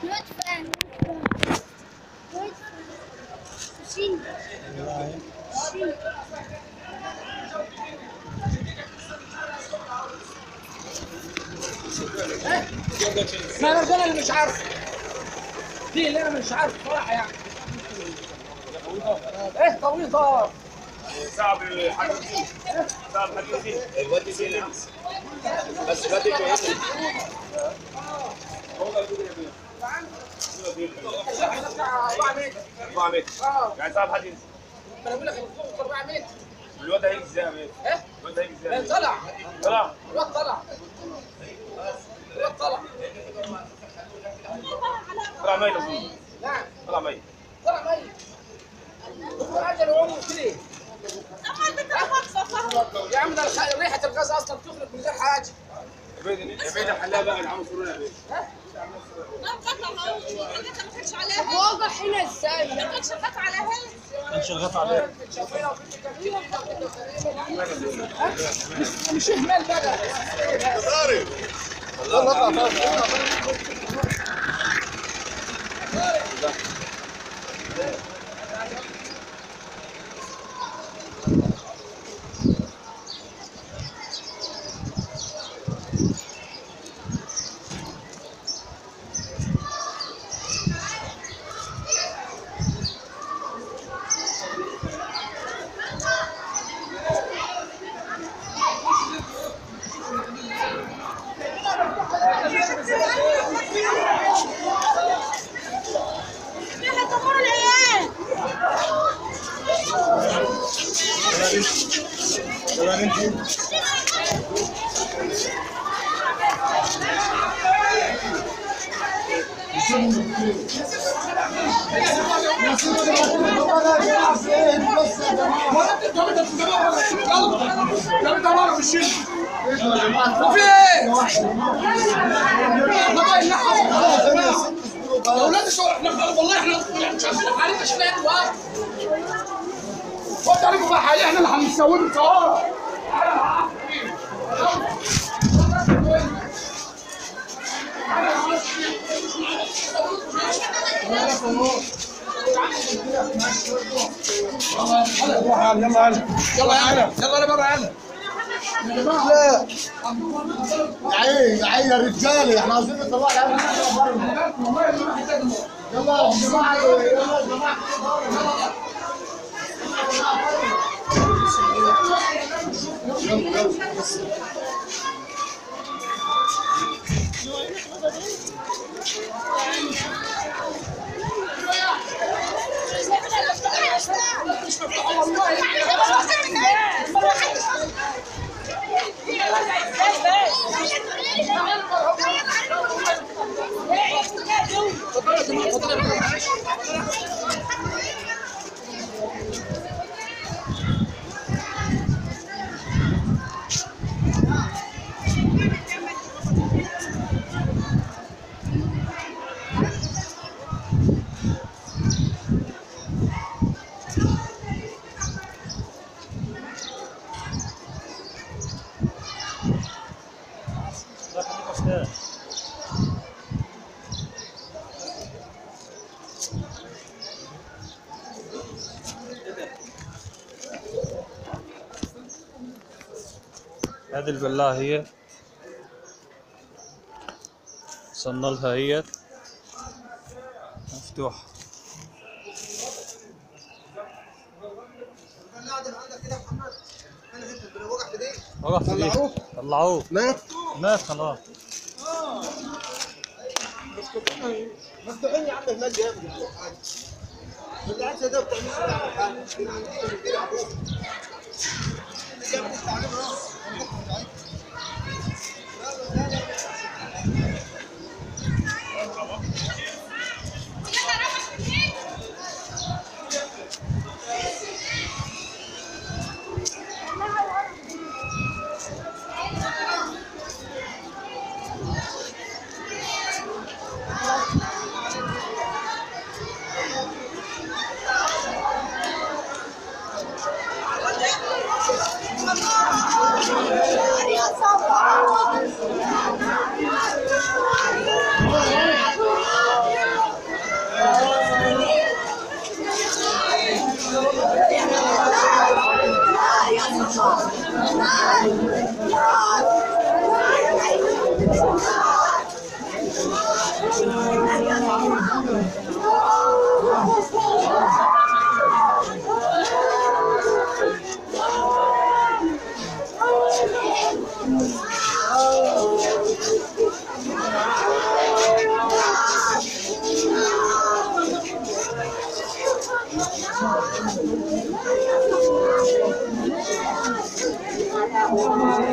لطفا لطفا شين شين ما انا ده اللي مش عارف دي اللي انا مش عارف صراحه يعني ايه طويطه صعب الحديث صعب الحديث الواد زي لبس بس الواد كويس هو ده أربعة متر 4 متر اه يعني صعب حد ينزل ما انا بقول لك الخوف 4 متر الواد هيجي ازاي يا متر ايه الواد هيجي لا، ازاي طلع طلع الواد طلع الواد طلع طلع ميت اظن نعم طلع ميت طلع ميت دكتور اجل وعمره كده يا عم ده الخ- ريحه الغاز اصلا تخرج من غير حاجه يا بيت يا بيت الحلاق بقى العمو سرور يا بيت واضح هنا ازاي انشغلت عليه مش اهمال بقى وفي ايه؟ اولاد الشوارع احنا والله احنا مش عارفين حالتنا شكلها دلوقتي هو تعرفوا بقى حاليا احنا اللي هنسويه سوا يلا يلا يلا يلا انا بره يلا لا يا عين يا عين يا رجاله احنا عايزين نطلع العيال بره يلا يا جماعه يلا يا جماعه لا خليك استاذ هذه البلاعة هي وصلنا لها هي مفتوحة وقع في ايديك طلعوه مات مات خلاص مفتوحين يا عم هناك جامد اللي عايز ده بتعمل Thank يا